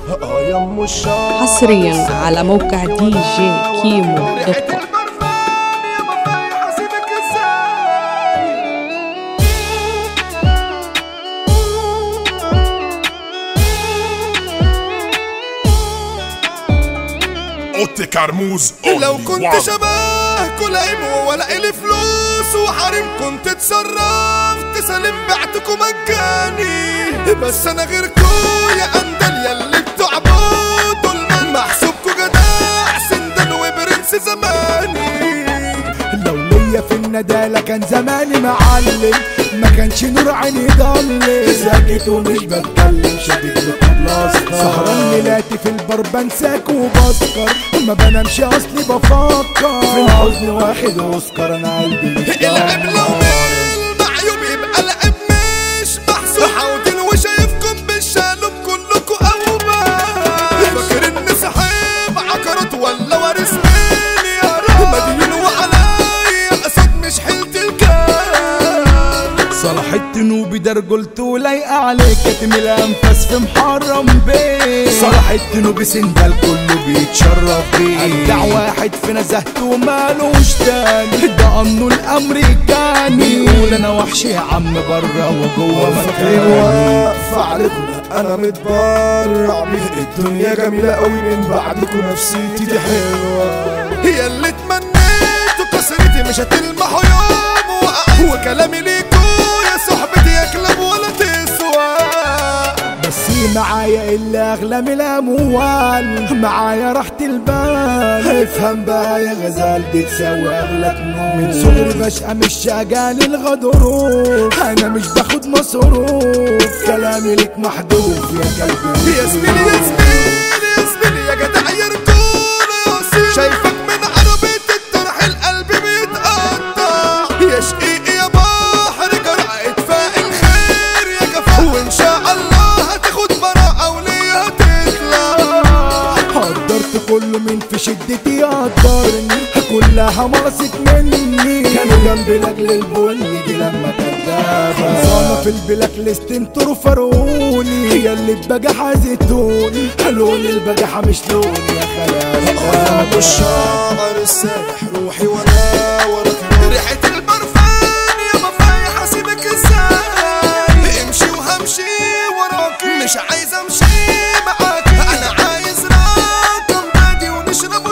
اه يا ام الشعر حصريا على موقع دي جي كيمو دوت كوم البرفان يا مفاي حسيبك ازاي اوتي كرموز لو كنت شبه كل عيب ولا إلي فلوس وحريم كنت اتصرفت سالم بعتكوا مجاني بس انا غيركو يا اندل ياللي بتعبدوا المال محسوبكوا جدع سندل وبرنس زماني لو ليا في الندالة كان زماني معلم ما كانش نور عيني ضل ساكت ومش بتكلم شديد للطبلاصة سهران ليلاتي في البر بنساك وبسكر ما بنامش اصلي بفكر في الحزن واخد اوسكار انا قلبي مش العب لو ميل معيوب يبقى العب مش محسوب حاوتين وشايفكم بالشالوب كلكوا أوبا فاكر إني سحيب عقرت ولا وارث مين يا رب مدين وعليا أسد مش حيلت الكام صلاح التنوبي ده رجولته لايقة عليك كاتم الانفاس في محرم بيه صلاح التنوبي سندال كله بيتشرف بيه ابدع واحد في نزهته مالوش تاني ده انه الامريكاني يقول انا وحش يا عم بره وجوه مكاني واقف عارفنا انا متبرع بيه الدنيا جميلة قوي من بعدكم نفسيتي دي حلوة هي اللي اتمنيت وكسرتي مش هتلمحوا يوم وقع وكلامي ليكوا يا صحبتي يا كلاب ولا تسوى بس معايا الا اغلى من الاموال معايا راحة البال افهم بقى يا غزال دي تساوي اغلى كنوز من صغري بشقى مش شقاني الغضروف انا مش باخد مصروف كلامي ليك محذوف يا قلبي يا زميلي يا زميلي يا زميلي يا جدع يا رجولة يا أصيل شايفك من عربية الطرح القلب بيتقطع يا شقيقي يا بحر جرأة اطفاء الخير يا جفا وإن شاء الله هتاخد براءة وليا هتطلع قدرت كله من في شدتي قدرني كلها مرست مني كانوا جنبي لاجل البني دي لما كدابة خلصانة في البلاك ليست انتوا فرقوني هي اللي بجا حازتوني لون البجاحة مش لوني يا خلاص ابو الشعر السارح روحي وانا وراك ريحة البرفان يا مفاي حاسبك ازاي امشي وهمشي وراك مش عايز امشي معاك انا عايز رقم نادي ونشرب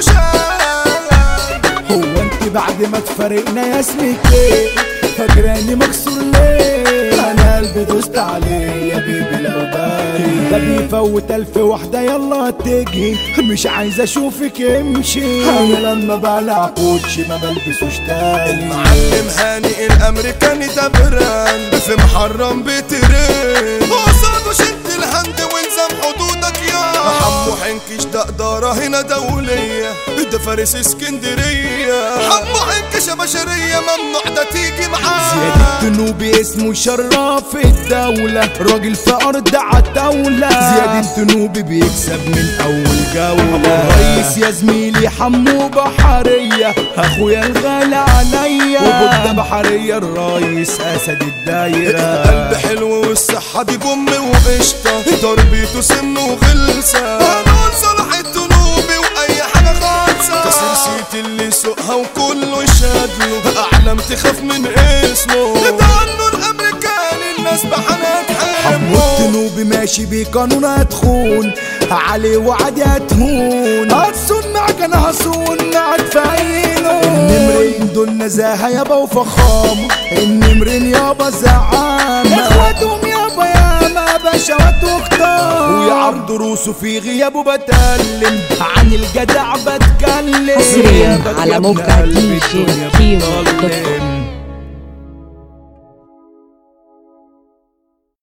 شاي هو انت بعد ما تفارقنا يا اسمك ايه فاكراني مكسور ليه انا قلبي دوست عليه يا بيبي لو بالي ده بيفوت الف واحدة يلا تجي مش عايز اشوفك امشي انا لما بقلع كوتشي ما بلبسوش تاني المعلم هاني الامريكاني ده براند في محرم بترين قصاده شد الهند والزم حدودك يا حمو حنكش ده اداره هنا دوليه ده فارس اسكندريه حمو حنكش بشريه ممنوع ده تيجي معاه زياد التنوبي اسمه شراف الدولة راجل في أرض عتاولة زياد التنوبي بيكسب من أول جولة الرئيس يا زميلي حمو بحرية أخويا الغالي عليا وبودة بحرية الرئيس أسد الدايرة قلب حلو والصحة دي بوم وقشطة تربيته سم وغلسة هنقول صلاح التنوبي وأي حاجة خالصة تسلسيت اللي سوقها وكله يشهد له أعلم تخاف من اسمه ده عنه الأمريكاني الناس بحنات حمو حبه التنوبي ماشي بقانون هتخون عليه وعد هتهون هتصون معك انا هصون معك في اي لون النمرين دول نزاهة يابا وفخامة النمرين يابا زعامة اخواتهم يابا ياما باشوات واختار ويعرض دروسه في غيابه بتكلم عن الجدع بتكلم حصرياً يا بك على يا ابن موقع قلبي دي جي الدنيا كيمو دوت بتضلم. كوم.